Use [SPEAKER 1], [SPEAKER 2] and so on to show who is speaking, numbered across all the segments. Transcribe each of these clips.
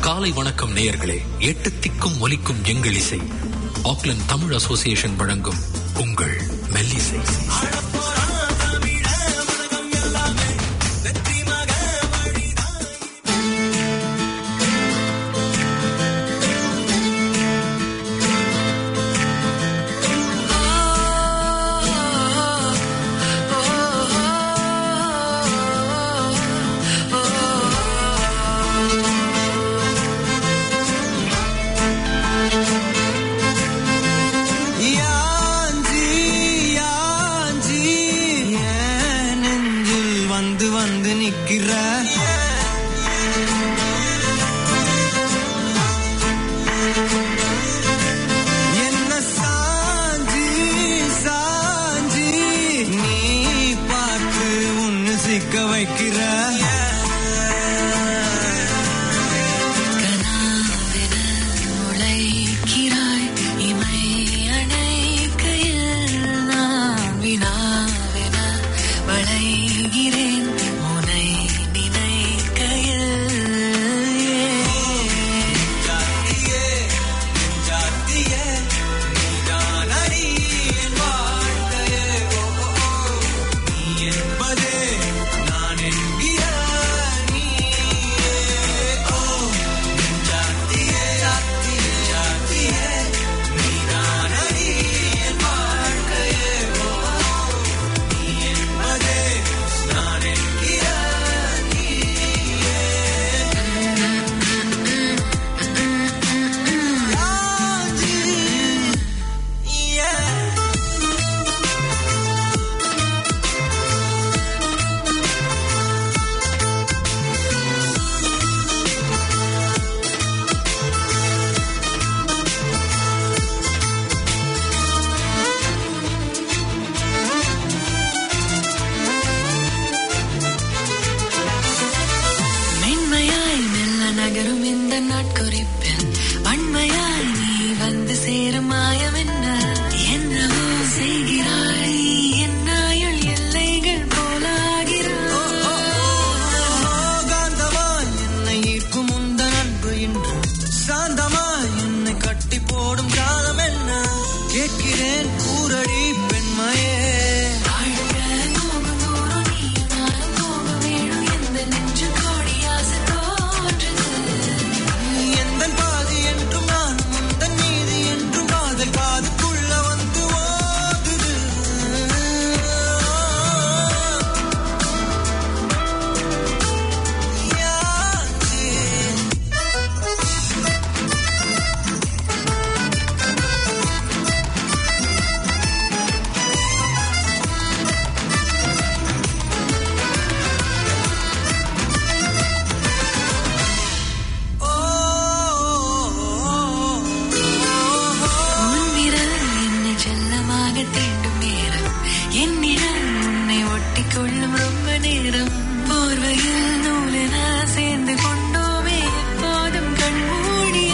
[SPEAKER 1] காலை வணக்கம் நேயர்களே எட்டு திக்கும் ஒலிக்கும் எங்கள் இசை ஆக்லண்ட் தமிழ் அசோசியேஷன் வழங்கும் உங்கள் மெல்லிசை
[SPEAKER 2] யாஞ்சி யாஞ்சி என் நெஞ்சில் வந்து வந்து நிக்கிற என்ன சாஞ்சி சாஞ்சி நீ பார்த்து உன்னு சிக்க வைக்கிற
[SPEAKER 3] கனாவென முளைக்கிறாய் இமை அணைக்கையில் நான் வினாவென வளைகிறேன் உனை நினைக்கையில்
[SPEAKER 2] ஜாத்தியே ஜாத்தியே நீதானடி என் வாழ்க்கையே ஓ, ஓ, ஓ. நீ என்பதே நான் என்கிற நீயே. ஓ, ஜாத்தியே ஜாத்தியே ஜாத்தியே நீதானடி என் வாழ்க்கையே ஓ, ஓ. நீ என்பதே நான் என்கிற நீயே. Yeah.
[SPEAKER 3] மென்மையாய் மெல்ல நகரும் இந்த நாட்குறிப்பில் வன்மையாய் நீ வந்து சேரும் மாயம் என்ன என்னவோ செய்கிறாய் என்னாயுள் எல்லைகள் போலாகிறாய்
[SPEAKER 2] காந்தமாய் என்னை ஈர்க்கும் உந்தன் அன்பு இன்று சாந்தமாய் என்னை கட்டி போடும் காலம் என்ன கேட்கிறேன் கூரடி பெண்மையே
[SPEAKER 3] வாழ்க்கை போகும் தூரம் நீயும் நானும் போக வேணும் எந்த நெஞ்சு கோடி ஆசை தோன்றுது
[SPEAKER 2] எந்தன் பாதி என்றும் நானும் உந்தன் மீதி என்றும் காதல் காதுக்குள்ள வந்து ஓதுது யாச்சே
[SPEAKER 3] உன் விரல் என்னை செல்லமாக தீண்டும் நேரம் என்னிடம் உன்னை ஒட்டிக் கொள்ளும் ரொம்ப நேரம் போர்வையில் நூலென சேர்ந்து கொண்டோமே எப்போதும் கண்மூடிய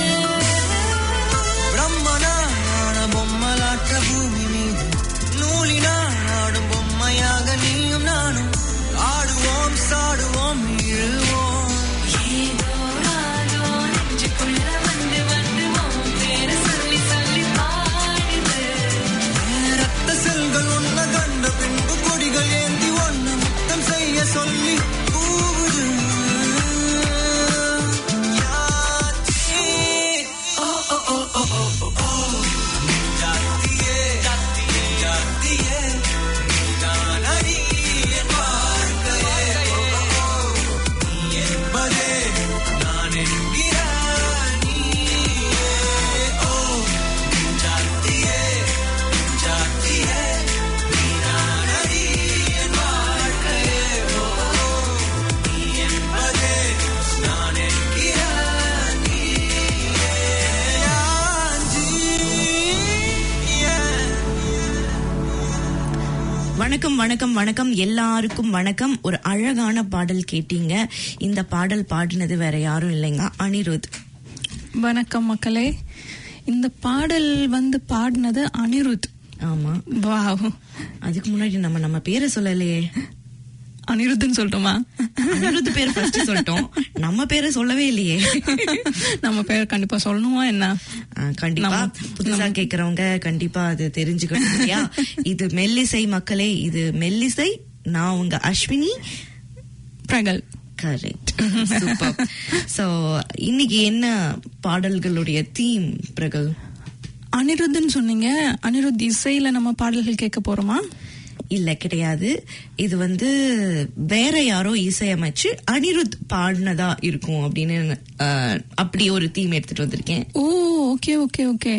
[SPEAKER 2] பிரம்மனான பொம்மலாற்ற பூமி மீது நூலினால் ஆடும் பொம்மையாக நீயும் நானும் ஆடுவோம் சாடுவோம் இழுவோம்
[SPEAKER 3] ஏதோ ராகோ நெஞ்சுக்குள்ள வந்து வந்து உன் பேரை சொல்லி சொல்லி பாடுது
[SPEAKER 2] ரத்த செல்கள் உன்ன கண்ட பின்பு கொடிகள் ஏந்தி ஒன்ன முத்தம் செய்ய சொல்லி கூவுது யாச்சே. ஓ, ஓ, ஓ, ஓ, ஓ, ஓ, ஓ. ஜாத்தியே, ஜாத்தியே, ஜாத்தியே, நீதானடி என் வாழ்க்கையே. ஓ, ஓ, ஓ. நீ என்பதே நான் என்கிற நீயே. ஓ, ஜாத்தியே ஜாத்தியே நீதானடி என் வாழ்க்கையே ஓ, நீ என்பதே நான் என்கிற நீயே. யாஞ்சி, yeah.
[SPEAKER 4] வணக்கம் வணக்கம் வணக்கம் எல்லாருக்கும் வணக்கம் ஒரு அழகான பாடல் கேட்டீங்க இந்த பாடல் பாடினது வேற யாரும் இல்லைங்க அனிருத்
[SPEAKER 5] வணக்கம் மக்களே இந்த பாடல் வந்து பாடினது அனிருத்
[SPEAKER 4] ஆமா
[SPEAKER 5] வாவ்
[SPEAKER 4] அதுக்கு முன்னாடி நம்ம நம்ம பேரை சொல்லலையே
[SPEAKER 5] அனிருத்துன்னு சொல்லட்டுமா
[SPEAKER 4] அனிருத் பேர் ஃபர்ஸ்ட் சொல்லிட்டோம் நம்ம பேரை சொல்லவே இல்லையே
[SPEAKER 5] நம்ம பேர் கண்டிப்பா சொல்லணுமா என்ன
[SPEAKER 4] ஆ, கண்டிப்பா
[SPEAKER 5] நம்ம-
[SPEAKER 4] புதுசா கேக்குறவங்க கண்டிப்பா அது தெரிஞ்சுக்கணும் இல்லையா இது மெல்லிசை மக்களே இது மெல்லிசை நான் உங்க Ashwini
[SPEAKER 5] Prakal
[SPEAKER 4] correct super so இன்னைக்கு என்ன பாடல்களுடைய தீம் பிரகல்
[SPEAKER 5] அனிருத்துன்னு சொன்னீங்க அனிருத் இசையில நம்ம பாடல்கள் கேட்க போறோமா
[SPEAKER 4] இல்ல கிடையாது இது வந்து வேற யாரோ இசையமைச்சு அனிருத் பாடினதா இருக்கும் அப்படின்னு ஆஹ், அப்படி ஒரு தீம் எடுத்துட்டு வந்திருக்கேன்
[SPEAKER 5] ஓ ஓகே ஓகே ஓகே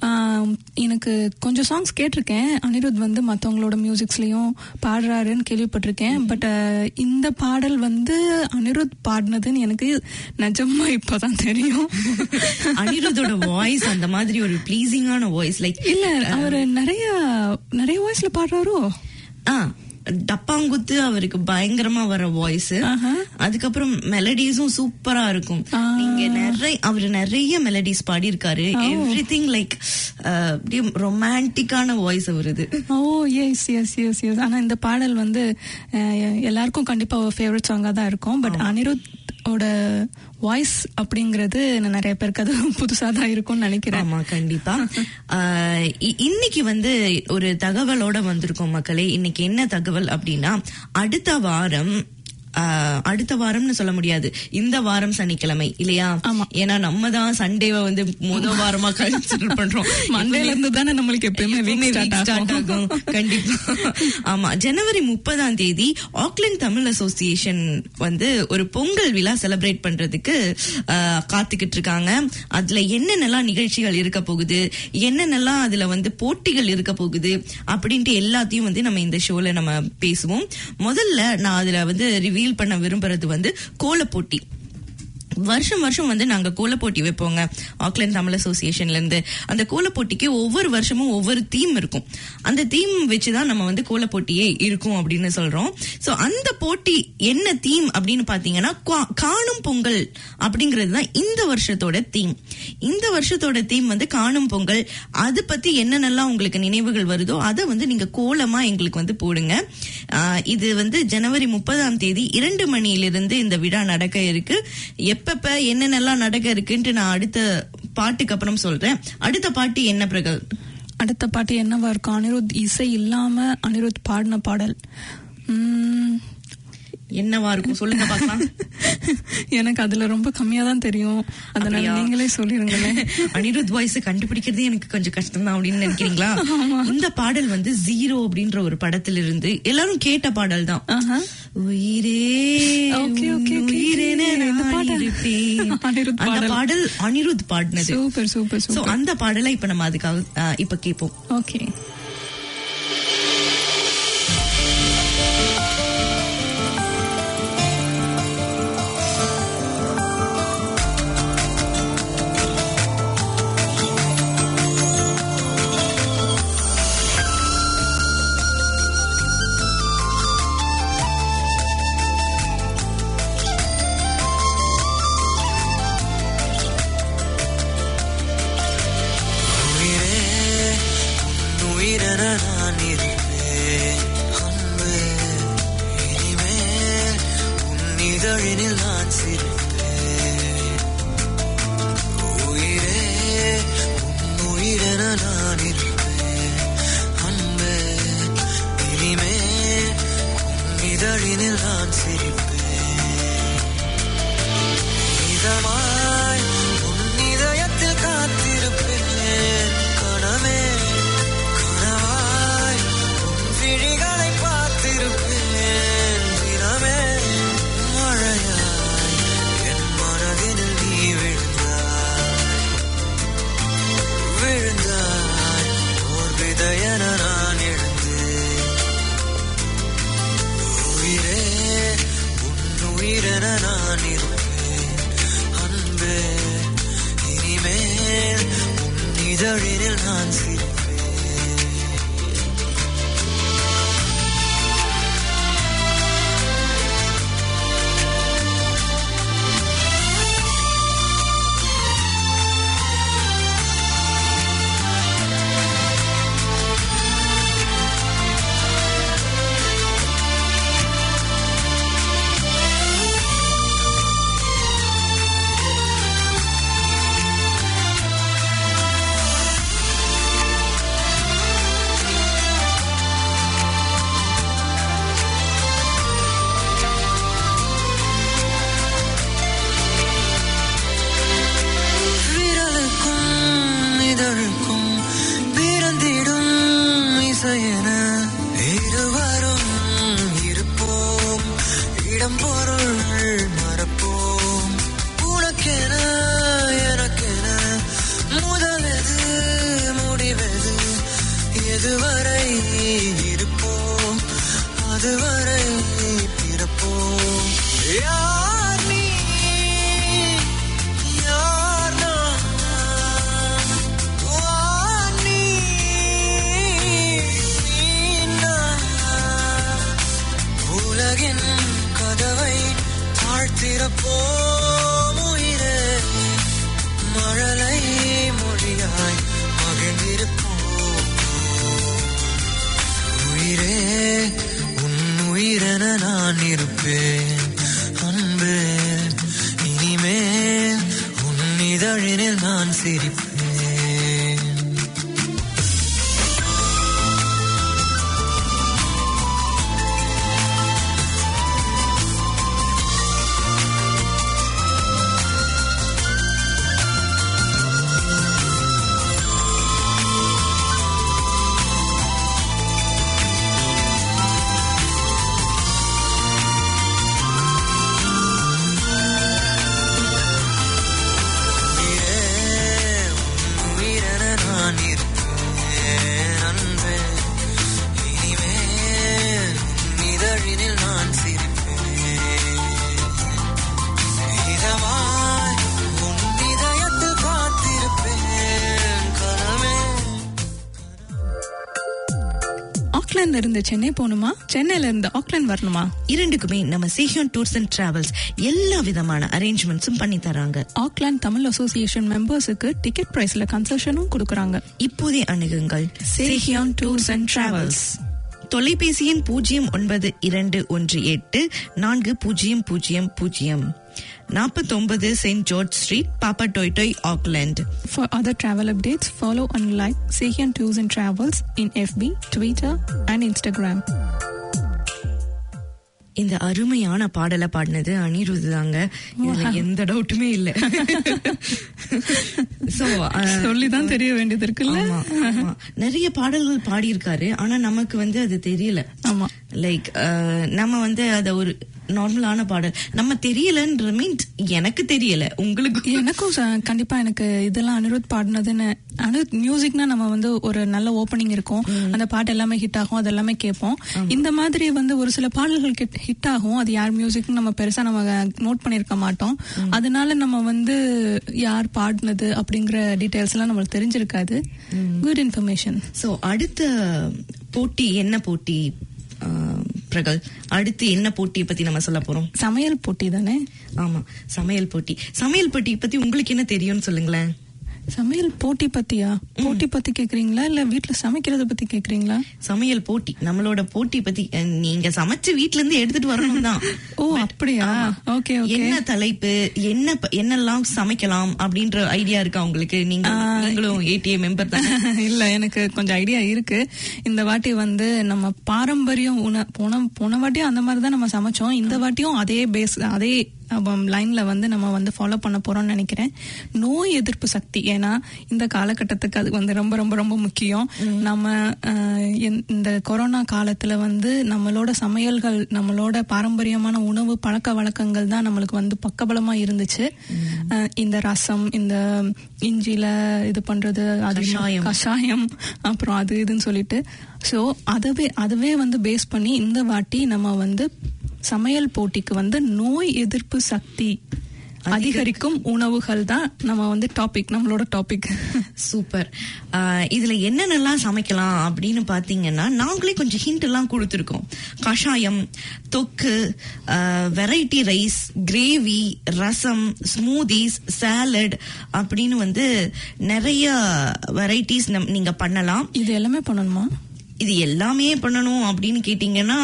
[SPEAKER 5] எனக்கு கொஞ்சம் சாங்ஸ் கேட்டிருக்கேன் அனிருத் வந்து மற்றவங்களோட மியூசிக்ஸ்லயும் பாடுறாருன்னு கேள்விப்பட்டிருக்கேன் பட் இந்த பாடல் வந்து அனிருத் பாடினதுன்னு எனக்கு நிஜமா இப்பதான் தெரியும்
[SPEAKER 4] அனிருத்தோட வாய்ஸ் அந்த மாதிரி ஒரு ப்ளீசிங்கான வாய்ஸ் லைக்
[SPEAKER 5] இல்ல அவர் நிறைய நிறைய வாய்ஸ்ல பாடுறாரோ
[SPEAKER 4] ஆ டப்பாங்குத்து அவருக்கு பயங்கரமா வர வாய்ஸ்
[SPEAKER 5] ஆஹா.
[SPEAKER 4] அதுக்கப்புறம் மெலடிஸும் சூப்பரா இருக்கும்
[SPEAKER 5] ஆ.
[SPEAKER 4] நீங்க நிறைய அவர் நிறைய மெலடிஸ் பாடியிருக்காரு எவ்ரி திங் லைக் அப்படியே ரொமான்டிக்கான வாய்ஸ் அவருது
[SPEAKER 5] oh yes yes yes yes ஆனா இந்த பாடல் வந்து அஹ், எல்லாருக்கும் கண்டிப்பா ஒரு ஃபேவரட் சாங்கா தான் இருக்கும் பட் அனிருத் ஓட வாய்ஸ் அப்படிங்கறது நிறைய பேருக்கு அது புதுசா தான் இருக்கும்னு நினைக்கிறேன்
[SPEAKER 4] ஆமா கண்டிப்பா ஆஹ் இ- இன்னைக்கு வந்து ஒரு தகவலோட வந்திருக்கோம் மக்களே இன்னைக்கு என்ன தகவல் அப்படின்னா அடுத்த வாரம் ஆஹ் அடுத்த வாரம்னு சொல்ல முடியாது இந்த வாரம் சனிக்கிழமை இல்லையா
[SPEAKER 5] ஆமா.
[SPEAKER 4] ஏன்னா நம்ம தான் சண்டேவை வந்து முத வாரமா கன்சிடர் பண்றோம்
[SPEAKER 5] மண்டேல இருந்து தானே நம்மளுக்கு எப்பயுமே
[SPEAKER 4] எப்பவுமே
[SPEAKER 5] வீக்
[SPEAKER 4] week
[SPEAKER 5] ஸ்டார்ட்
[SPEAKER 4] start
[SPEAKER 5] ஆகும்
[SPEAKER 4] ஆகும். கண்டிப்பா ஆமா ஜனவரி முப்பதாம் தேதி ஆக்லாந்து தமிழ் அசோசியேஷன் வந்து ஒரு பொங்கல் விழா செலிப்ரேட் பண்றதுக்கு ஆஹ், காத்துக்கிட்டு இருக்காங்க அதுல என்னென்னலாம் நிகழ்ச்சிகள் இருக்க போகுது என்னென்னலாம் அதுல வந்து போட்டிகள் இருக்க போகுது அப்படின்ட்டு எல்லாத்தையும் வந்து நம்ம இந்த ஷோல நம்ம பேசுவோம் முதல்ல நான் அதுல வந்து ரிவீல் பண்ண விரும்புறது வந்து கோலப் போட்டி வருஷம் வருஷம் வந்து நாங்க கோலப்போட்டி வைப்போங்க ஆக்லாந்து தமிழ் அசோசியேஷன்ல இருந்து அந்த கோலப்போட்டிக்கு ஒவ்வொரு வருஷமும் ஒவ்வொரு தீம் இருக்கும் அந்த தீம் வச்சுதான் நம்ம வந்து கோலப்போட்டியே இருக்கும் அப்படின்னு சொல்றோம் சோ அந்த போட்டி என்ன தீம் அப்படின்னு பாத்தீங்கன்னா கா- காணும் பொங்கல் அப்படிங்கிறது தான் இந்த வருஷத்தோட தீம் இந்த வருஷத்தோட தீம் வந்து காணும் பொங்கல் அது பத்தி என்னென்னலாம் உங்களுக்கு நினைவுகள் வருதோ அதை வந்து நீங்க கோலமா எங்களுக்கு வந்து போடுங்க ஆஹ் இது வந்து ஜனவரி முப்பதாம் தேதி இரண்டு மணியிலிருந்து இந்த விழா நடக்க இருக்கு எப்பப்ப என்னென்னலாம் நடக்க இருக்குன்ட்டு நான் அடுத்த பாட்டுக்கு அப்புறம் சொல்றேன் அடுத்த பாட்டு என்ன பிரகல்
[SPEAKER 5] அடுத்த பாட்டு என்னவா இருக்கும் அனிருத் இசை இல்லாம அனிருத் பாடின பாடல் உம்,
[SPEAKER 4] என்னவா இருக்கும் சொல்லுங்க பார்க்கலாம்
[SPEAKER 5] எனக்கு அதுல ரொம்ப கம்மியா தான் தெரியும் அதனால
[SPEAKER 4] அப்படியா?
[SPEAKER 5] நீங்களே சொல்லிருங்களேன்
[SPEAKER 4] அனிருத் வாய்ஸ் கண்டுபிடிக்கிறதே எனக்கு கொஞ்சம் கஷ்டம் தான் அப்படின்னு நினைக்கிறீங்களா இந்த பாடல் வந்து ஜீரோ அப்படின்ற ஒரு படத்திலிருந்து எல்லாரும் கேட்ட பாடல் தான்
[SPEAKER 5] ஆஹா.
[SPEAKER 4] உயிரே
[SPEAKER 5] Okay, okay,
[SPEAKER 4] உன்
[SPEAKER 5] okay.
[SPEAKER 4] உயிரென
[SPEAKER 5] இந்த
[SPEAKER 4] நான்
[SPEAKER 5] பாடல்.
[SPEAKER 4] இருப்பேன்.
[SPEAKER 5] அனிருத்
[SPEAKER 4] அந்த
[SPEAKER 5] பாடல்.
[SPEAKER 4] பாடல் அனிருத் பாடினது
[SPEAKER 5] சூப்பர் சூப்பர்
[SPEAKER 4] சோ
[SPEAKER 5] சூப்பர்
[SPEAKER 4] அந்த பாடலை இப்ப நம்ம அதுக்காக ஆஹ், இப்ப கேட்போம்
[SPEAKER 5] ஓகே
[SPEAKER 2] உயிரே உன் உயிரென நான் இருப்பேன் அன்பே இனிமேல் உன் இதழினில் நான் சிரிப்பேன் உயிரே உன் உயிரென நான் இருப்பேன் அன்பே இனிமேல் உன் இதழினில் நான் சிரிப்பேன் இதமாய் உன் இதயத்தில் காத்திருப்பேன் கனவே கனவாய் உன் விழிகளை பார்த்திருப்பேன் தினமே மழையாய் என் மனதினில் நீ விழுந்தாய் விழுந்தாய் ஓர் விதையென நான் எழுந்தேன் உயிரே உன் உயிரென நான் இருப்பேன் அன்பே இனிமேல் உன் இதழினில் நான் சிரிப்பேன் பொருள் மறப்போம் உனக்கென எனக்கென முதலெது முடிவெது எதுவரை இருப்போம் அதுவரை பிறப்போம் யார் நீ யார் நான் வா நீ நீ நான் உலகின் கதவை தாழ்த்திறப்போம் உயிரே மழலை மொழியாய் மகிழ்ந்திருப்போம் உயிரே உன் உயிரென நான் இருப்பேன் அன்பே இனிமேல் உன் இதழினில் நான் சிரிப்பேன் உயிரென நான் இருப்பேன் அன்பே இனிமேல் உன் இதழினில் நான் சிரிப்பேன் இதமாய் உன் இதயத்தில் காத்திருப்பேன் கனவே
[SPEAKER 5] ஆக்லாண்ட்ல இருந்து சென்னை போகணுமா சென்னையில இருந்து ஆக்லாண்ட் வரணுமா
[SPEAKER 4] இரண்டுக்குமே நம்ம சேஷியன் டூர்ஸ் அண்ட் டிராவல்ஸ் எல்லா விதமான அரேஞ்ச்மெண்ட்ஸும் பண்ணி தராங்க
[SPEAKER 5] ஆக்லாண்ட் தமிழ் அசோசியேஷன் மெம்பர்ஸுக்கு டிக்கெட் பிரைஸ்ல கன்செஷனும் கொடுக்கறாங்க
[SPEAKER 4] இப்போதே அணுகுங்கள் சேஹியான் டூர்ஸ் அண்ட் டிராவல்ஸ் தொலைபேசி எண் பூஜ்ஜியம் ஒன்பது இரண்டு ஒன்று எட்டு நான்கு பூஜ்ஜியம் பூஜ்ஜியம் பூஜ்ஜியம் நாற்பத்தொன்பது செயின்ட் ஜார்ஜ் ஸ்ட்ரீட் பாப்பா டொய்டொய் ஆக்லாண்ட்
[SPEAKER 5] For other travel updates, follow and like Sehian Tours and Travels in FB, Twitter, and Instagram.
[SPEAKER 4] இந்த அருமையான பாடலை பாடினது அனிருத் தாங்க இதுல எந்த டவுட்டுமே இல்ல சோ
[SPEAKER 5] சொல்லிதான் தெரிய வேண்டியது இருக்குல்ல
[SPEAKER 4] ஆமா, ஆமா. நிறைய பாடல்கள் பாடியிருக்காரு ஆனா நமக்கு வந்து அது தெரியல
[SPEAKER 5] ஆமா
[SPEAKER 4] லைக் நம்ம வந்து அத ஒரு நார்மலான பாடல் நம்ம தெரியலன்ற மீன்ஸ் எனக்கு தெரியல உங்களுக்கு
[SPEAKER 5] எனக்கும் ச- கண்டிப்பா எனக்கு இதெல்லாம் அனிருத் பாடினதுன்னு அனிருத் மியூசிக்னா நம்ம வந்து ஒரு நல்ல ஓப்பனிங் இருக்கும் அந்த பாட்டு எல்லாமே ஹிட் ஆகும் அது எல்லாமே கேட்போம் இந்த மாதிரி வந்து ஒரு சில பாடல்கள் ஹிட் ஆகும் அது யார் மியூசிக்னு நம்ம பெருசா நம்ம நோட் பண்ணிருக்க மாட்டோம் அதனால நம்ம வந்து யார் பாடினது அப்படிங்கிற டீடைல்ஸ் எல்லாம் நம்மளுக்கு தெரிஞ்சிருக்காது குட் இன்ஃபர்மேஷன்
[SPEAKER 4] சோ அடுத்த போட்டி என்ன போட்டி ஆஹ், பிரகல் அடுத்து என்ன போட்டியை பத்தி நம்ம சொல்ல போறோம்
[SPEAKER 5] சமையல் போட்டி தானே
[SPEAKER 4] ஆமா சமையல் போட்டி சமையல் போட்டி பத்தி உங்களுக்கு என்ன தெரியும்னு சொல்லுங்களேன்
[SPEAKER 5] சமையல் போட்டி பத்தியா போட்டி பத்தி கேக்குறீங்களா இல்ல வீட்ல சமைக்கிறத பத்தி கேக்குறீங்களா
[SPEAKER 4] சமையல் போட்டி நம்மளோட போட்டி பத்தி அஹ், நீங்க சமைச்சு வீட்ல இருந்து எடுத்துட்டு வரணும் தான்
[SPEAKER 5] ஓ அப்படியா ஓகே ஓகே
[SPEAKER 4] என்ன தலைப்பு என்ன ப- என்னெல்லாம் சமைக்கலாம் அப்படின்ற ஐடியா இருக்கா உங்களுக்கு நீங்க நீங்களும் ஏடிஏ மெம்பர் தான்
[SPEAKER 5] இல்ல எனக்கு கொஞ்சம் ஐடியா இருக்கு இந்த வாட்டி வந்து நம்ம பாரம்பரியம் உண போன போன வாட்டியும் அந்த மாதிரி தான் நம்ம சமைச்சோம் இந்த வாட்டியும் அதே பேஸ் அதே லைன்ல வந்து நம்ம வந்து ஃபாலோ பண்ண போறோம்னு நினைக்கிறேன் நோய் எதிர்ப்பு சக்தி ஏன்னா இந்த காலகட்டத்துக்கு அது வந்து ரொம்ப ரொம்ப ரொம்ப முக்கியம் நம்ம அஹ், இந்த- இந்த கொரோனா காலத்துல வந்து நம்மளோட சமையல்கள் நம்மளோட பாரம்பரியமான உணவு பழக்க வழக்கங்கள் தான் நம்மளுக்கு வந்து பக்கபலமா இருந்துச்சு அஹ், இந்த ரசம் இந்த இஞ்சில இது பண்றது அது
[SPEAKER 4] கஷாயம்.
[SPEAKER 5] கஷாயம் அப்புறம் அது இதுன்னு சொல்லிட்டு சோ அதுவே அதுவே வந்து பேஸ் பண்ணி இந்த வாட்டி நம்ம வந்து சமையல் போட்டிக்கு வந்து நோய் எதிர்ப்பு சக்தி அதிகரிக்கும் உணவுகள் தான் நம்ம வந்து டாபிக் நம்மளோட டாபிக்
[SPEAKER 4] சூப்பர் ஆஹ் இதுல என்னென்னலாம் சமைக்கலாம் அப்படின்னு பாத்தீங்கன்னா நாங்களே கொஞ்சம் ஹிண்ட் எல்லாம் கொடுத்துருக்கோம் கஷாயம் தொக்கு variety rice gravy rasam smoothies salad அப்படின்னு வந்து நிறைய வெரைட்டிஸ் நீங்க பண்ணலாம்
[SPEAKER 5] இது எல்லாமே பண்ணணுமா
[SPEAKER 4] இது எல்லாமே பண்ணணும் அப்படின்னு கேட்டீங்கன்னா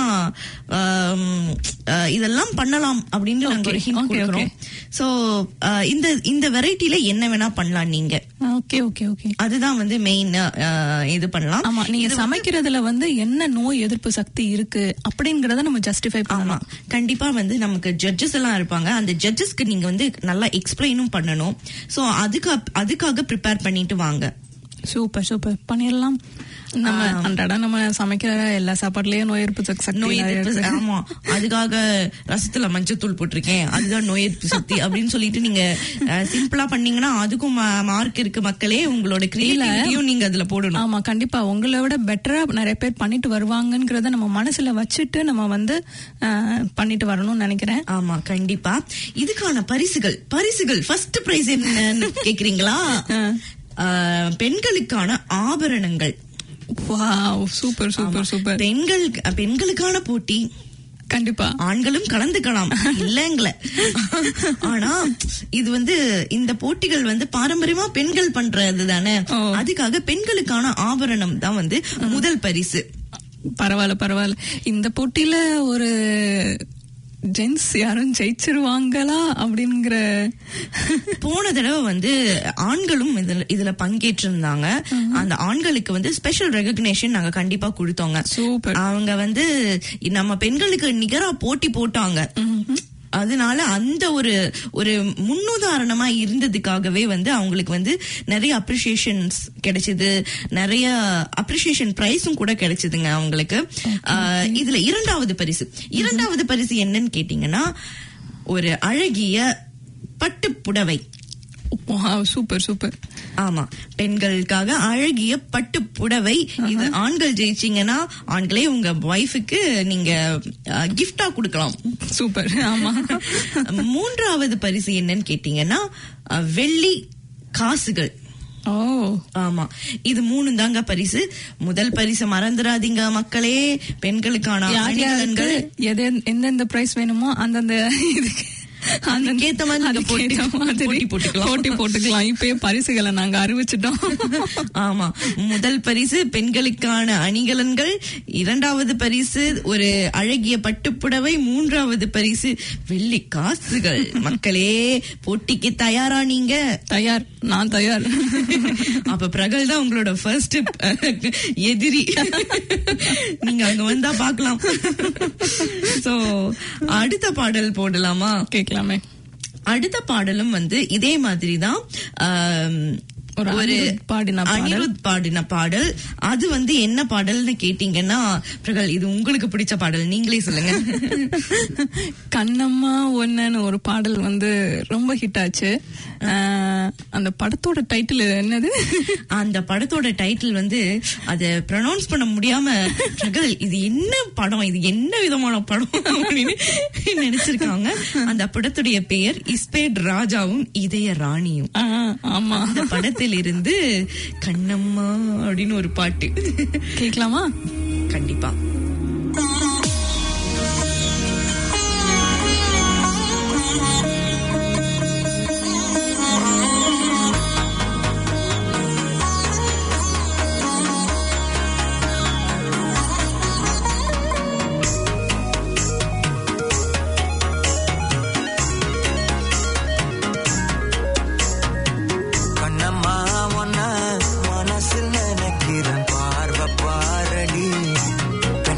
[SPEAKER 4] ஆம், ஆஹ் இதெல்லாம் பண்ணலாம் அப்படின்னு நாங்க ஒரு
[SPEAKER 5] Okay,
[SPEAKER 4] hint
[SPEAKER 5] okay,
[SPEAKER 4] கொடுக்கிறோம் சோ இந்த இந்த வெரைட்டில என்ன வேணா பண்ணலாம் நீங்க
[SPEAKER 5] ஓகே ஓகே ஓகே
[SPEAKER 4] அதுதான் வந்து மெயின் இது பண்ணலாம்
[SPEAKER 5] ஆமா நீங்க சமைக்கிறதுல வந்து என்ன நோய் எதிர்ப்பு சக்தி இருக்கு அப்படிங்கறத நம்ம ஜஸ்டிஃபை
[SPEAKER 4] ஆமா
[SPEAKER 5] பண்ணலாம்
[SPEAKER 4] கண்டிப்பா வந்து நமக்கு ஜட்ஜஸ் எல்லாம் இருப்பாங்க அந்த ஜட்ஜஸ்க்கு நீங்க வந்து நல்லா எக்ஸ்பிளைனும் பண்ணணும் சோ அதுக்கு அதுக்காக ப்ரிப்பேர் பண்ணிட்டு வாங்க
[SPEAKER 5] சூப்பர் சூப்பர் பண்ணிடலாம் நம்ம அன்றாட நம்ம சமைக்கிற எல்லா சாப்பாடுலயும் நோய் எதிர்ப்பு சக்தி சக்தி
[SPEAKER 4] நோய்
[SPEAKER 5] நிறைய
[SPEAKER 4] எதிர்ப்பு
[SPEAKER 5] இருக்கு.
[SPEAKER 4] சக்தி- ஆமா அதுக்காக ரசத்துல மஞ்சத்தூள் போட்டிருக்கேன் அதுதான் நோய் எதிர்ப்பு சக்தி அப்படின்னு சொல்லிட்டு நீங்க சிம்பிளா பண்ணீங்கன்னா அதுக்கும் மார்க் இருக்கு மக்களே உங்களோட கிரியேட்டிவிட்டியும் நீங்க அதுல போடணும்
[SPEAKER 5] ஆமா கண்டிப்பா உங்களை விட பெட்டரா நிறைய பேர் பண்ணிட்டு வருவாங்கங்கிறத நம்ம மனசுல வச்சுட்டு நம்ம வந்து அஹ், பண்ணிட்டு வரணும்னு நினைக்கிறேன்
[SPEAKER 4] ஆமா கண்டிப்பா இதுக்கான பரிசுகள் பரிசுகள் ஃபர்ஸ்ட் பிரைஸ் என்னன்னு கேக்குறீங்களா ஆஹ், பெண்களுக்கான ஆபரணங்கள்
[SPEAKER 5] வாவ் சூப்பர் சூப்பர் சூப்பர்
[SPEAKER 4] பெண்கள் பெண்களுக்கான போட்டி
[SPEAKER 5] கண்டிப்பா
[SPEAKER 4] ஆண்களும் கலந்துக்கலாம் இல்லங்கள ஆனா இது வந்து இந்த போட்டிகள் வந்து பாரம்பரியமா பெண்கள் பண்றது தானே
[SPEAKER 5] ஓ.
[SPEAKER 4] அதுக்காக பெண்களுக்கான ஆபரணம் தான் வந்து முதல் பரிசு
[SPEAKER 5] பரவாயில்ல பரவாயில்ல இந்த போட்டியில ஒரு ஜென்ஸ் யாரும் ஜெயிச்சிருவாங்களா அப்படிங்கிற
[SPEAKER 4] போன தடவை வந்து ஆண்களும் இதுல இதுல பங்கேற்றிருந்தாங்க அந்த ஆண்களுக்கு வந்து ஸ்பெஷல் ரெகக்னேஷன் நாங்க கண்டிப்பா கொடுத்தோங்க
[SPEAKER 5] சூப்பர்
[SPEAKER 4] அவங்க வந்து நம்ம பெண்களுக்கு நிகரா போட்டி போட்டாங்க அதனால அந்த ஒரு ஒரு முன்னுதாரணமா இருந்ததுக்காகவே வந்து அவங்களுக்கு வந்து நிறைய அப்ரிசியேஷன்ஸ் கிடைச்சது நிறைய அப்ரிசியேஷன் பிரைஸும் கூட கிடைச்சதுங்க அவங்களுக்கு ஆஹ் இதுல இரண்டாவது பரிசு இரண்டாவது பரிசு என்னன்னு கேட்டீங்கன்னா ஒரு அழகிய பட்டு புடவை
[SPEAKER 5] சூப்பர் சூப்பர்
[SPEAKER 4] ஆமா பெண்களுக்காக அழகிய பட்டு புடவை இது ஆண்கள் ஜெயிச்சீங்கன்னா ஆண்களே உங்க ஒய்ஃபுக்கு நீங்க கிஃப்டா கொடுக்கலாம்
[SPEAKER 5] சூப்பர் ஆமா
[SPEAKER 4] மூன்றாவது பரிசு என்னன்னு கேட்டீங்கன்னா அஹ், வெள்ளி காசுகள்
[SPEAKER 5] ஓ
[SPEAKER 4] ஆமா இது மூணு தாங்க பரிசு முதல் பரிசு மறந்துடாதீங்க மக்களே பெண்களுக்கான
[SPEAKER 5] யார் யாருக்கு
[SPEAKER 4] அணிகலன்கள்
[SPEAKER 5] எது எந்தெந்த பிரைஸ் வேணுமோ அந்தந்த இதுக்கு
[SPEAKER 4] அதுக்கேத்த மாதிரி நீங்க
[SPEAKER 5] அதுக்கேத்த
[SPEAKER 4] போட்டி-
[SPEAKER 5] மாதிரி
[SPEAKER 4] போட்டி போட்டுக்கலாம்.
[SPEAKER 5] போட்டி போட்டுக்கலாம் இப்பயே பரிசுகளை நாங்க அறிவிச்சிட்டோம்
[SPEAKER 4] ஆமா முதல் பரிசு பெண்களுக்கான அணிகலன்கள் இரண்டாவது பரிசு ஒரு அழகிய பட்டுப்புடவை மூன்றாவது பரிசு வெள்ளி காசுகள் மக்களே போட்டிக்கு தயாரா நீங்க
[SPEAKER 5] தயார் நான் தயார்
[SPEAKER 4] அப்ப பிரகல் தான் உங்களோட ஃபர்ஸ்ட் எதிரி நீங்க அங்க வந்தா பாக்கலாம் சோ அடுத்த பாடல் போடலாமா
[SPEAKER 5] கேட்கலாமே
[SPEAKER 4] அடுத்த பாடலும் வந்து இதே மாதிரி தான்
[SPEAKER 5] ஒரு அனிருத் பாடின பாடல்.
[SPEAKER 4] அனிருத் பாடின பாடல் அது வந்து என்ன பாடல்னு கேட்டீங்கன்னா பிரகல் இது உங்களுக்கு பிடிச்ச பாடல் நீங்களே சொல்லுங்க
[SPEAKER 5] கண்ணம்மா ஒன்னு ஒரு பாடல் வந்து ரொம்ப ஹிட் ஆச்சு அஹ், அந்த படத்தோட டைட்டில் என்னது
[SPEAKER 4] அந்த படத்தோட டைட்டில் வந்து அத ப்ரொனவுன்ஸ் பண்ண முடியாம பிரகல் இது என்ன படம் இது என்ன விதமான படம் அப்படின்னு நினைச்சிருக்காங்க அந்த படத்துடைய பெயர் இஸ்பேட் ராஜாவும் இதய ராணியும்
[SPEAKER 5] அஹ், ஆமா
[SPEAKER 4] அந்த படத்தில் இருந்து கண்ணம்மா அப்படின்னு ஒரு பாட்டு
[SPEAKER 5] கேட்கலாமா
[SPEAKER 4] கண்டிப்பா
[SPEAKER 2] கண்ணம்மா ஒன்ன மனசில் நினைக்கிறேன் பார்வை பாரடி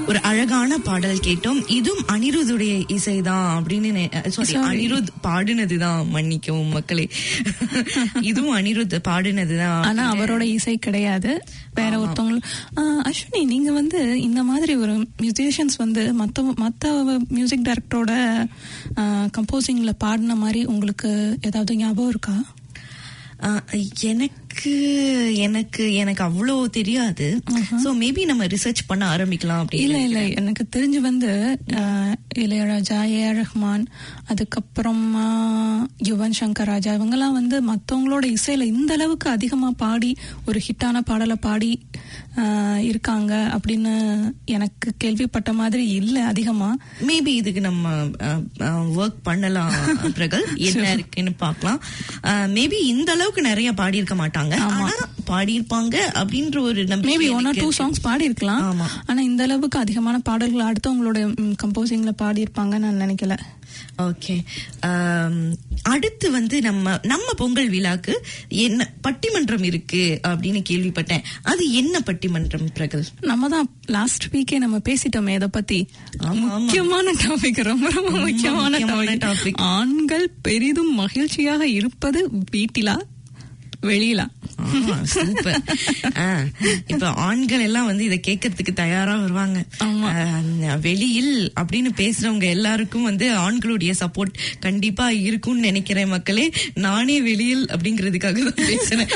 [SPEAKER 4] ஒரு அழகான பாடல் கேட்டோம் இதுவும் அனிருதுடைய இசைதான் அப்படின்னு சாரி
[SPEAKER 5] Sorry.
[SPEAKER 4] அனிருத் பாடினதுதான் மன்னிக்கவும் மக்களே இதுவும் அனிருத் பாடினதுதான்
[SPEAKER 5] ஆனா அவரோட இசை கிடையாது வேற ஒருத்தவங்க ஆஹ் அஸ்வினி நீங்க வந்து இந்த மாதிரி ஒரு மியூசிஷியன்ஸ் வந்து மத்த மத்த மியூசிக் டைரக்டரோட கம்போசிங்ல பாடின மாதிரி உங்களுக்கு ஏதாவது ஞாபகம் இருக்கா
[SPEAKER 4] ஆஹ் எனக்கு எனக்கு எனக்கு அவ்வளோ தெரியாது சோ மேபி நம்ம ரிசர்ச் பண்ண ஆரம்பிக்கலாம் அப்படி
[SPEAKER 5] இல்ல இல்ல எனக்கு தெரிஞ்சு வந்து ஆஹ், இளையராஜா ஏ ஆர் ரஹ்மான் அதுக்கப்புறம் ஆஹ், யுவன் சங்கர் ராஜா இவங்கெல்லாம் வந்து மத்தவங்களோட இசையில இந்த அளவுக்கு அதிகமா பாடி ஒரு ஹிட்டான பாடலை பாடி ஆஹ், இருக்காங்க அப்படின்னு எனக்கு கேள்விப்பட்ட மாதிரி இல்ல அதிகமா
[SPEAKER 4] மேபி இதுக்கு நம்ம ஒர்க் பண்ணலாம் பிரகல் என்ன இருக்குன்னு பார்க்கலாம் மேபி இந்த அளவுக்கு நிறைய பாடி இருக்க மாட்டாங்க ஆனா பாடியிருப்பாங்க அப்படின்ற ஒரு நம்பிக்கை
[SPEAKER 5] மேபி ஒன் ஆர்
[SPEAKER 4] எனக்கு
[SPEAKER 5] டூ
[SPEAKER 4] இருக்கு.
[SPEAKER 5] சாங்ஸ் பாடி இருக்கலாம்
[SPEAKER 4] ஆமா.
[SPEAKER 5] ஆனா இந்த அளவுக்கு அதிகமான பாடல்கள் அடுத்தவங்களோட கம்போசிங்ல பாடி இருப்பாங்கன்னு நான் நினைக்கல
[SPEAKER 4] ஓகே அடுத்து வந்து நம்ம நம்ம பொங்கல் விழாக்கு என்ன பட்டிமன்றம் இருக்கு அப்படின்னு கேள்விப்பட்டேன் அது என்ன பட்டிமன்றம் பிரகல்
[SPEAKER 5] நம்ம தான் லாஸ்ட் வீக்கே நம்ம பேசிட்டோமே இத பத்தி
[SPEAKER 4] ஆமா, ஆமா.
[SPEAKER 5] முக்கியமான டாபிக் ரொம்ப ரொம்ப முக்கியமான
[SPEAKER 4] முக்கியமான topic.
[SPEAKER 5] டாபிக் ஆண்கள் பெரிதும் மகிழ்ச்சியாக இருப்பது வீட்டிலா வெளியிலா
[SPEAKER 4] சூப்பர் இப்ப ஆண்கள் எல்லாம் வந்து இத கேட்கறதுக்கு தயாரா வருவாங்க
[SPEAKER 5] ஆமா.
[SPEAKER 4] ஆஹ், வெளியில் அப்படின்னு பேசுறவங்க எல்லாருக்கும் வந்து ஆண்களுடைய சப்போர்ட் கண்டிப்பா இருக்கும்னு நினைக்கிறேன் மக்களே நானே வெளியில் அப்படிங்கறதுக்காக தான் பேசுறேன்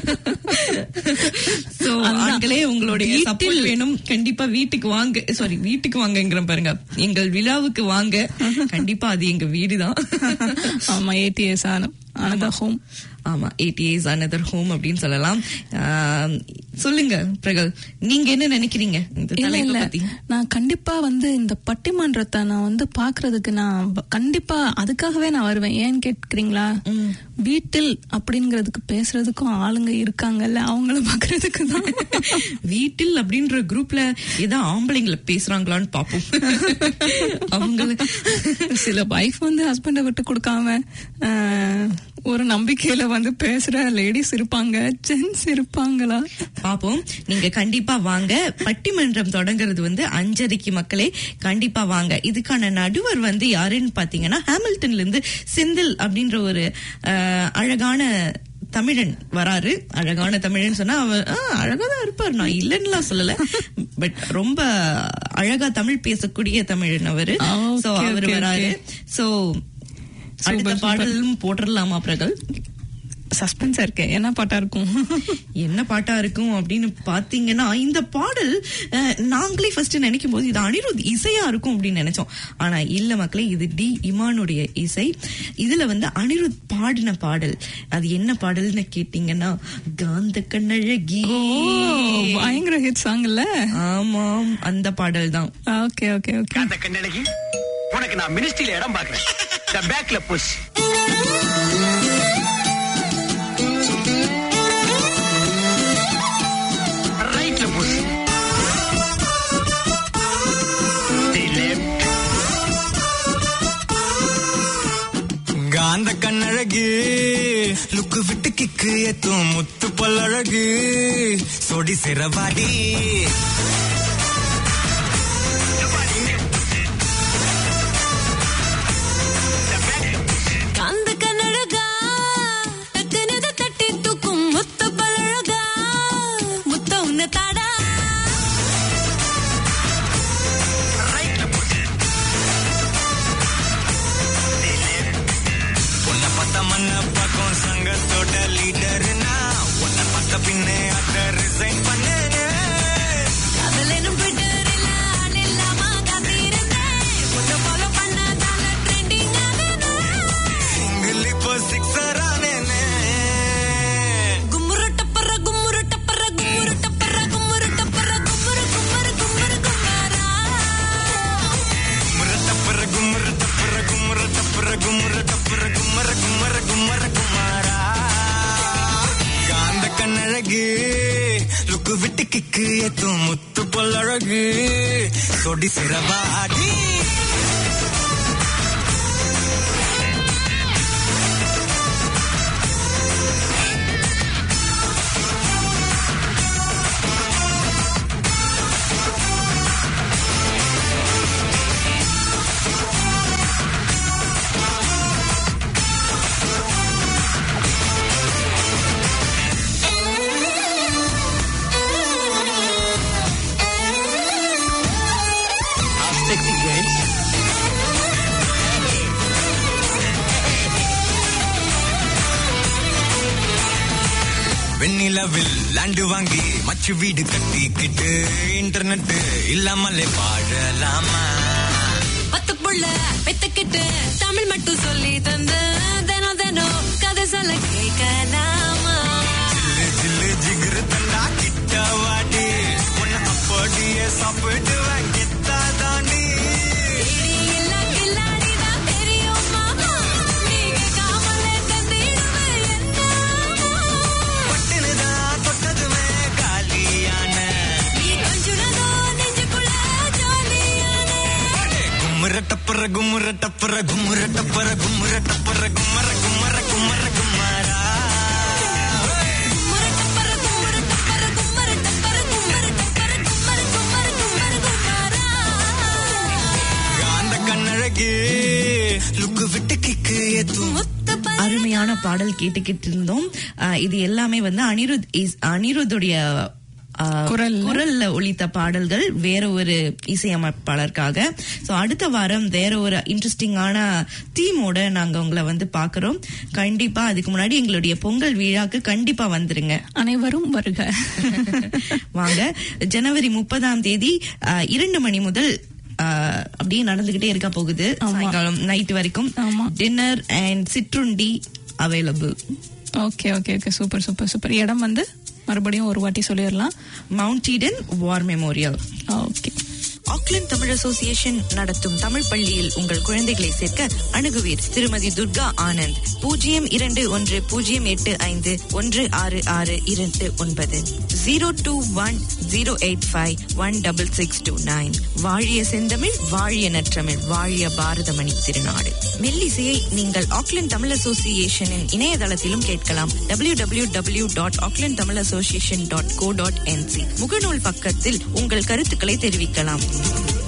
[SPEAKER 4] சோ
[SPEAKER 5] அதுதான்.
[SPEAKER 4] ஆண்களே உங்களுடைய
[SPEAKER 5] வீட்டில்
[SPEAKER 4] சப்போர்ட் வேணும் கண்டிப்பா வீட்டுக்கு வாங்க சாரி வீட்டுக்கு வாங்கங்கிற பாருங்க எங்கள் விழாவுக்கு வாங்க கண்டிப்பா அது எங்க வீடுதான்
[SPEAKER 5] ஆமா ஏடிஎஸ் அனதர் ஹோம்
[SPEAKER 4] ஆமா எயிட் இயர்ஸ் அனதர் ஹோம் அப்படின்னு சொல்லலாம் ஆம், சொல்லுங்க பிரகல் நீங்க என்ன நினைக்கிறீங்க இந்த
[SPEAKER 5] இல்ல
[SPEAKER 4] தலைப்பை
[SPEAKER 5] இல்ல
[SPEAKER 4] பத்தி
[SPEAKER 5] நான் கண்டிப்பா வந்து இந்த பட்டிமன்றத்தை நான் வந்து பாக்குறதுக்கு நான் வ- கண்டிப்பா அதுக்காகவே நான் வருவேன் ஏன்னு கேட்கிறீங்களா வீட்டில் அப்படிங்கறதுக்கு பேசுறதுக்கும் ஆளுங்க இருக்காங்கல்ல அவங்கள பாக்குறதுக்கு தான்
[SPEAKER 4] வீட்டில் அப்படின்ற குரூப்ல ஏதோ ஆம்பளைங்களை பேசுறாங்களான்னு பாப்போம் அவங்கள
[SPEAKER 5] சில வைஃப் வந்து ஹஸ்பண்ட விட்டு கொடுக்காம ஆஹ், ஒரு நம்பிக்கையில வந்து பேசுற லேடிஸ் இருப்பாங்க ஜென்ஸ் இருப்பாங்களா
[SPEAKER 4] பாப்போம் நீங்க கண்டிப்பா வாங்க பட்டிமன்றம் தொடங்குறது வந்து அஞ்சரைக்கு மக்களே கண்டிப்பா வாங்க இதுக்கான நடுவர் வந்து யாருன்னு பாத்தீங்கன்னா ஹாமில்டன்ல இருந்து செந்தில் அப்படின்ற ஒரு அஹ், அழகான தமிழன் வராரு அழகான தமிழன் சொன்னா அவர் அழகா தான் இருப்பார் நான் இல்லைன்னுலாம் சொல்லல பட் ரொம்ப அழகா தமிழ் பேசக்கூடிய தமிழன் அவரு
[SPEAKER 5] Okay,
[SPEAKER 4] சோ அவர்
[SPEAKER 5] okay,
[SPEAKER 4] வராரு சோ அடுத்த
[SPEAKER 5] super.
[SPEAKER 4] பாடலும் போட்டுடலாமா பிரகல்
[SPEAKER 5] சஸ்பென்ஸா இருக்கேன் என்ன பாட்டா இருக்கும்
[SPEAKER 4] என்ன பாட்டா இருக்கும் அப்படின்னு பாத்தீங்கன்னா இந்த பாடல் அஹ், நாங்களே ஃபர்ஸ்ட் நினைக்கும் போது இது அனிருத் இசையா இருக்கும் அப்படின்னு நினைச்சோம் ஆனா இல்ல மக்களே இது டி இமானுடைய இசை இதுல வந்து அனிருத் பாடின பாடல் அது என்ன பாடல்னு கேட்டீங்கன்னா காந்த கண்ணழகி
[SPEAKER 5] ஓ பயங்கர ஹிட் சாங் இல்ல
[SPEAKER 4] ஆமாம் அந்த பாடல் தான்
[SPEAKER 5] ஓகே ஓகே ஓகே
[SPEAKER 6] அந்த கண்ணழகி உனக்கு நான் மினிஸ்ட்ரியில இடம் பாக்குறேன் இந்த பேக்ல புஷ் ரைட்ல புஷ்
[SPEAKER 2] காந்த கண்ணழகு லுக்கு விட்டு கிக்கு எத்தும் முத்து பல்லழகு சொடி சிறவாடி
[SPEAKER 3] காந்த கண்ணழகா டக்குனு தட்டி தூக்கும் முத்த பழகா முத்த உன்ன தாடா
[SPEAKER 2] உன்னை பார்த்த மண்ண பக்கம் சங்கத்தோட லீடர்னா உன்னை பார்த்த பின்னே அத ரிசைன் பண்ணு
[SPEAKER 3] காதலனும் ட்விட்டரில் ஆள் இல்லாம காத்திருந்தேன் உன்னை ஃபாலோ பண்ணதால ட்ரெண்டிங்
[SPEAKER 2] சிங்கிள் இப்போ சிக்ஸர் ஆனேனே
[SPEAKER 3] கும்முரு டப்பர கும்முரு டப்பர கும்முரு டப்பர கும்முரு டப்பர கும்முரு கும்முரு கும்முரு கும்மாரா
[SPEAKER 2] கும்மர டப்பர கும்மர டப்பர கும்மர டப்பர கும்மர டப்பர கும்மர கும்மர கும்மர குமாரா காந்த கண்ணழகு லுக்கு விட்டு கிக்கு எத்தும் முத்து பொல்லழகு சொடி சிறவாடி வெண்ணிலவில் லேண்டு வாங்கி மச்சு வீடு கட்டிக்கிட்டு இன்டர்நெட் இல்லாமலே வாழலாமா
[SPEAKER 3] பத்து புள்ள பெத்துக்கிட்டு தமிழ் மட்டும் சொல்லி தந்து தினம் தினம் கதை சொல்ல கேட்கலாமா
[SPEAKER 2] ஜில்லு ஜில்லு ஜிகிரு தண்டா கிட்ட வாடி உன்னை அப்படியே சாப்பிடுவேன் கெத்தா தாண்டி
[SPEAKER 3] தேடி இல்ல கில்லாடிதான் தெரியும் மாமா நீங்க காமலே தந்திடுவேன் என்ன
[SPEAKER 2] பட்டுனுதான் தொட்டதுமே காலியான
[SPEAKER 3] நீ கொஞ்சுனதோ நெஞ்சுக்குள்ள ஜாலியானே
[SPEAKER 2] கும்முற டப்பர கும்முற டப்பர கும்முற டப்பர கும்முற டப்பர கும்மர கும்மர கும்மர கும்மரா
[SPEAKER 3] கும்மர டப்பர கும்மர டப்பர கும்மர டப்பர கும்மர டப்பர கும்மர கும்மர கும்மர கும்மரா
[SPEAKER 2] அந்த கண்ணழகு லுக்கு விட்டு கிக்கு ஏத்தும்
[SPEAKER 3] முத்து பறவை
[SPEAKER 4] அருமையான பாடல் கேட்டுக்கிட்டு இருந்தோம் ஆஹ் இது எல்லாமே வந்து அனிருத் இஸ் அனிருத்துடைய ஆஹ்,
[SPEAKER 5] குரல்ல.
[SPEAKER 4] குரல்ல ஒலித்த பாடல்கள் வேற ஒரு இசையமைப்பாளருக்காக சோ அடுத்த வாரம் வேற ஒரு இன்ட்ரெஸ்டிங்கான தீமோட நாங்க உங்களை வந்து பாக்குறோம் கண்டிப்பா அதுக்கு முன்னாடி எங்களுடைய பொங்கல் விழாக்கு கண்டிப்பா வந்துருங்க
[SPEAKER 5] அனைவரும் வருக
[SPEAKER 4] வாங்க ஜனவரி முப்பதாம் தேதி ஆஹ், இரண்டு மணி முதல் ஆஹ், அப்படியே நடந்துகிட்டே இருக்க போகுது
[SPEAKER 5] ஆமா.
[SPEAKER 4] சாயங்காலம் நைட் வரைக்கும்
[SPEAKER 5] ஆமா.
[SPEAKER 4] டின்னர் அண்ட் சிற்றுண்டி available
[SPEAKER 5] okay okay okay super super super இடம் வந்து மறுபடியும் ஒரு வாட்டி சொல்லிடலாம்
[SPEAKER 4] Mount Eden War Memorial
[SPEAKER 5] okay
[SPEAKER 4] Auckland Tamil association நடத்தும் தமிழ் பள்ளியில் உங்கள் குழந்தைகளை சேர்க்க அணுகுவீர் திருமதி துர்கா ஆனந்த் பூஜ்ஜியம் இரண்டு ஒன்று பூஜ்ஜியம் எட்டு ஐந்து ஒன்று ஆறு ஆறு இரண்டு ஒன்பது zero two one zero eight five one double six two nine வாழிய செந்தமிழ் வாழிய நற்றமிழ் வாழிய பாரதமணி திருநாடு மெல்லிசையை நீங்கள் ஆக்லாந்து தமிழ் அசோசியேஷனின் இணையதளத்திலும் கேட்கலாம் W W W dot Auckland Tamil association dot co dot NZ முகநூல் பக்கத்தில் உங்கள் கருத்துக்களை தெரிவிக்கலாம்